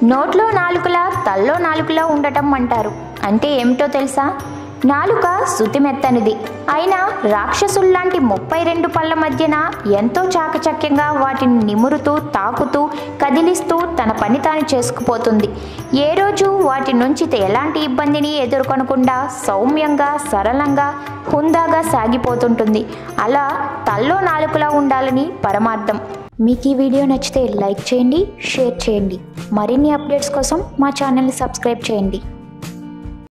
నోట్లో నాలుకలా తల్లో నాలుకలా ఉండటం అంటారు అంటే ఏమిటో తెలుసా నాలుక శుతిమెత్తనిది అయినా రాక్షసుల్లాంటి ముప్పై రెండు పళ్ళ మధ్యన ఎంతో చాకచక్యంగా వాటిని నిమురుతూ తాకుతూ కదిలిస్తూ తన పని తాను చేసుకుపోతుంది ఏ రోజు వాటి నుంచి ఎలాంటి ఇబ్బందిని ఎదుర్కొనకుండా సౌమ్యంగా సరళంగా హుందాగా సాగిపోతుంటుంది అలా తల్లో నాలుకలా ఉండాలని పరమార్థం మీకు ఈ వీడియో నచ్చితే లైక్ చేయండి షేర్ చేయండి మరిన్ని అప్డేట్స్ కోసం మా ఛానల్ని సబ్స్క్రైబ్ చేయండి